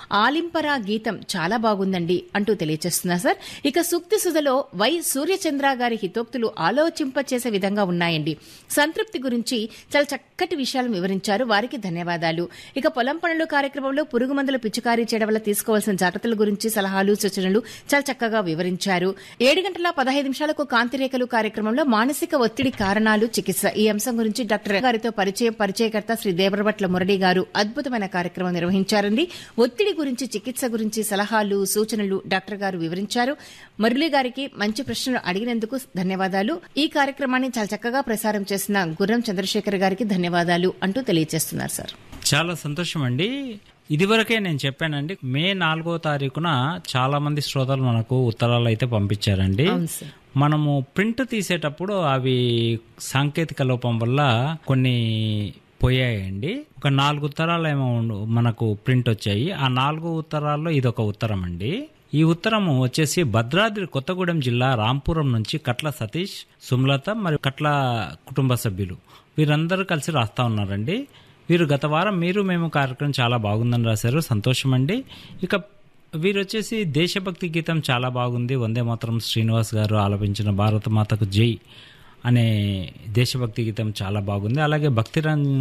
ఆలింపరా గీతం చాలా బాగుందండి అంటూ తెలియజేస్తున్నారు సార్ ఇక సూక్తి సుధలో వై సూర్యచంద్ర గారి హితోక్తులు ఆలోచింపచేసే విధంగా ఉన్నాయండి సంతృప్తి గురించి చాలా చక్కటి విషయాలు వివరించారు వారికి ధన్యవాదాలు ఇక పొలం పనులు కార్యక్రమంలో పురుగు మందులు పిచికారీ చేయడం వల్ల తీసుకోవాల్సిన జాగ్రత్తల గురించి సలహాలు సూచనలు చాలా చక్కగా వివరించారు ఏడు గంటల పదహైదు నిమిషాలకు కాంతిరేఖలు కార్యక్రమంలో మానసిక ఒత్తిడి కారణాలు చికిత్స ఈ అంశం గురించి డాక్టర్ గారితో పరిచయం పరిచయకర్త శ్రీ దేవరభట్ల మురళి గారు అద్భుతమైన కార్యక్రమం నిర్వహించారండి ఒత్తిడి గురించి చికిత్స గురించి సలహాలు సూచనలు డాక్టర్ గారు వివరించారు మురళి గారికి మంచి ప్రశ్నలు అడిగినందుకు ధన్యవాదాలు ఈ కార్యక్రమాన్ని చాలా చక్కగా ప్రసారం చేసిన గుర్రం చంద్రశేఖర్ గారికి ధన్యవాదాలు అంటూ తెలియజేస్తున్నారు సార్ చాలా సంతోషం అండి ఇదివరకే నేను చెప్పానండి మే నాలుగో తారీఖున చాలా మంది శ్రోతలు మనకు ఉత్తరాలు అయితే పంపించారండి అవును సార్ మనము ప్రింట్ తీసేటప్పుడు అవి సాంకేతిక లోపం వల్ల కొన్ని పోయాయండి ఒక నాలుగు ఉత్తరాలు ఏమో ఉండు- మనకు ప్రింట్ వచ్చాయి ఆ నాలుగు ఉత్తరాల్లో ఇదొక ఉత్తరం అండి ఈ ఉత్తరము వచ్చేసి భద్రాద్రి కొత్తగూడెం జిల్లా రాంపురం నుంచి కట్ల సతీష్ సుమలత మరియు కట్ల కుటుంబ సభ్యులు వీరందరూ కలిసి రాస్తా ఉన్నారండి వీరు గత వారం మీరు మేము కార్యక్రమం చాలా బాగుందని రాశారు సంతోషం అండి ఇక వీరు వచ్చేసి దేశభక్తి గీతం చాలా బాగుంది వందే మాత్రం శ్రీనివాస్ గారు ఆలపించిన భారత మాతకు జై అనే దేశభక్తి గీతం చాలా బాగుంది అలాగే భక్తి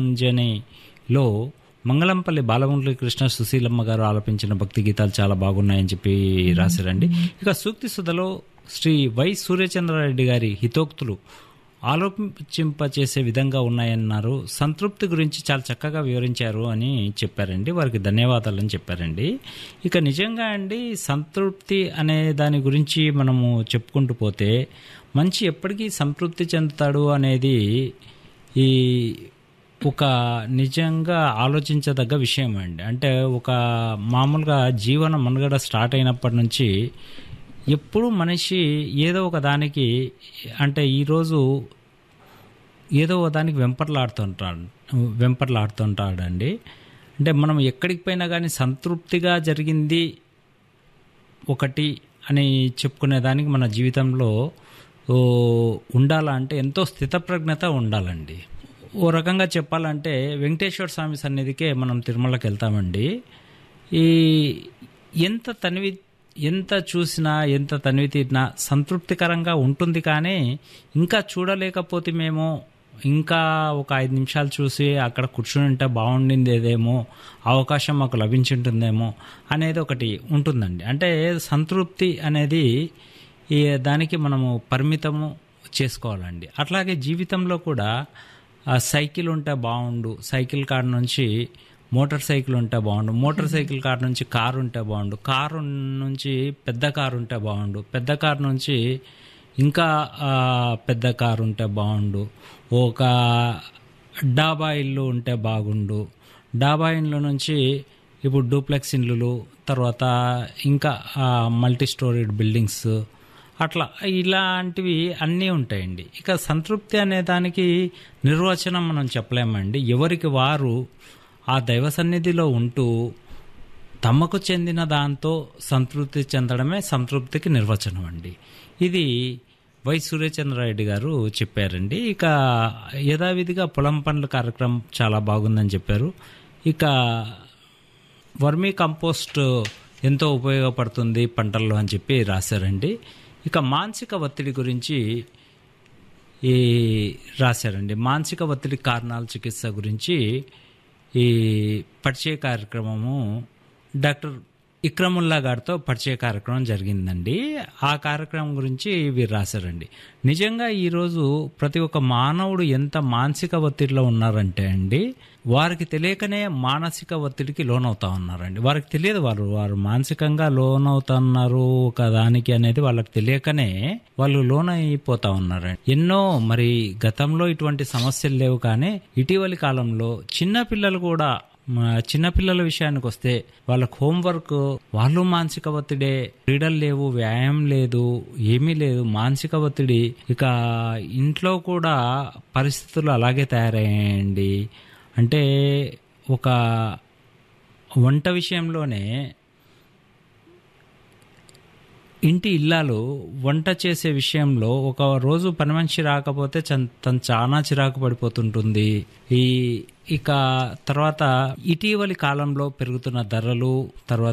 రంజనిలో మంగళంపల్లి బాలమురళి కృష్ణ సుశీలమ్మ గారు ఆలపించిన భక్తి గీతాలు చాలా బాగున్నాయని చెప్పి రాశారండి ఇక సూక్తి సుధలో శ్రీ వై సూర్యచంద్రారెడ్డి గారి హితోక్తులు ఆలోచింపచేసే విధంగా ఉన్నాయన్నారు సంతృప్తి గురించి చాలా చక్కగా వివరించారు అని చెప్పారండి వారికి ధన్యవాదాలని చెప్పారండి ఇక నిజంగా అండి సంతృప్తి అనే దాని గురించి మనము చెప్పుకుంటూ పోతే మంచి ఎప్పటికీ సంతృప్తి చెందుతాడు అనేది ఈ ఒక నిజంగా ఆలోచించదగ్గ విషయం అండి అంటే ఒక మామూలుగా జీవన మనుగడ స్టార్ట్ అయినప్పటి నుంచి ఎప్పుడు మనిషి ఏదో ఒక దానికి అంటే ఈరోజు ఏదో ఒక దానికి వెంపర్లాడుతుంటాడు వెంపర్లాడుతుంటాడండి అంటే మనం ఎక్కడికి పోయినా కానీ సంతృప్తిగా జరిగింది ఒకటి అని చెప్పుకునే దానికి మన జీవితంలో ఓ, ఉండాలంటే ఎంతో స్థితప్రజ్ఞత ఉండాలండి ఓ రకంగా చెప్పాలంటే వెంకటేశ్వర స్వామి సన్నిధికే మనం తిరుమలకి వెళ్తామండి ఈ ఎంత తనివి ఎంత చూసినా ఎంత తనివి తీరినా సంతృప్తికరంగా ఉంటుంది కానీ ఇంకా చూడలేకపోతే మేము ఇంకా ఒక ఐదు నిమిషాలు చూసి అక్కడ కూర్చుని ఉంటే బాగుండిందేదేమో అవకాశం మాకు లభించుంటుందేమో అనేది ఒకటి ఉంటుందండి అంటే సంతృప్తి అనేది ఈ దానికి మనము పరిమితము చేసుకోవాలండి అట్లాగే జీవితంలో కూడా ఆ సైకిల్ ఉంటే బాగుండు సైకిల్ కాడ నుంచి మోటార్ సైకిల్ ఉంటే బాగుండు మోటార్ సైకిల్ కార్ నుంచి కారు ఉంటే బాగుండు కారు నుంచి పెద్ద కారు ఉంటే బాగుండు పెద్ద కారు నుంచి ఇంకా ఆ, పెద్ద కారు ఉంటే బాగుండు ఒక డాబా ఇల్లు ఉంటే బాగుండు డాబా ఇల్లు నుంచి ఇప్పుడు డూప్లెక్స్ ఇల్లులు తర్వాత ఇంకా మల్టీ స్టోరీడ్ బిల్డింగ్స్ అట్లా ఇలాంటివి అన్నీ ఉంటాయండి ఇక సంతృప్తి అనే దానికి నిర్వచనం మనం చెప్పలేమండి ఎవరికి వారు ఆ దైవ సన్నిధిలో ఉంటూ తమకు చెందిన దాంతో సంతృప్తి చెందడమే సంతృప్తికి నిర్వచనం అండి ఇది వై సూర్యచంద్రారెడ్డి గారు చెప్పారండి ఇక యథావిధిగా పొలం పనుల కార్యక్రమం చాలా బాగుందని చెప్పారు ఇక వర్మీ కంపోస్ట్ ఎంతో ఉపయోగపడుతుంది పంటల్లో అని చెప్పి రాశారండి ఇక మానసిక ఒత్తిడి గురించి ఈ రాశారండి మానసిక ఒత్తిడి కారణాల చికిత్స గురించి ఈ పరిచయ కార్యక్రమము డాక్టర్ ఇక్రముల్లా గారితో పరిచయ కార్యక్రమం జరిగిందండి ఆ కార్యక్రమం గురించి వీరు రాశారండి నిజంగా ఈరోజు ప్రతి ఒక్క మానవుడు ఎంత మానసిక ఒత్తిడిలో ఉన్నారంటే అండి వారికి తెలియకనే మానసిక ఒత్తిడికి లోనవుతా ఉన్నారండి వారికి తెలియదు వారు వారు మానసికంగా లోనవుతున్నారు ఒక దానికి అనేది వాళ్ళకి తెలియకనే వాళ్ళు లోన్ అయిపోతా ఉన్నారండి ఎన్నో మరి గతంలో ఇటువంటి సమస్యలు లేవు కానీ ఇటీవలి కాలంలో చిన్న పిల్లలు కూడా మా చిన్నపిల్లల విషయానికి వస్తే వాళ్ళకు హోంవర్క్ వాళ్ళు మానసిక ఒత్తిడే క్రీడలు లేవు వ్యాయామం లేదు ఏమీ లేదు మానసిక ఒత్తిడి ఇక ఇంట్లో కూడా పరిస్థితులు అలాగే తయారయ్యాయండి అంటే ఒక వంట విషయంలోనే ఇంటి ఇల్లాలు వంట చేసే విషయంలో ఒక రోజు పని మనిషి రాకపోతే చన్- తను చాలా చిరాకు పడిపోతుంటుంది ఈ ఇక తర్వాత ఇటీవలి కాలంలో పెరుగుతున్న ధరలు తర్వాత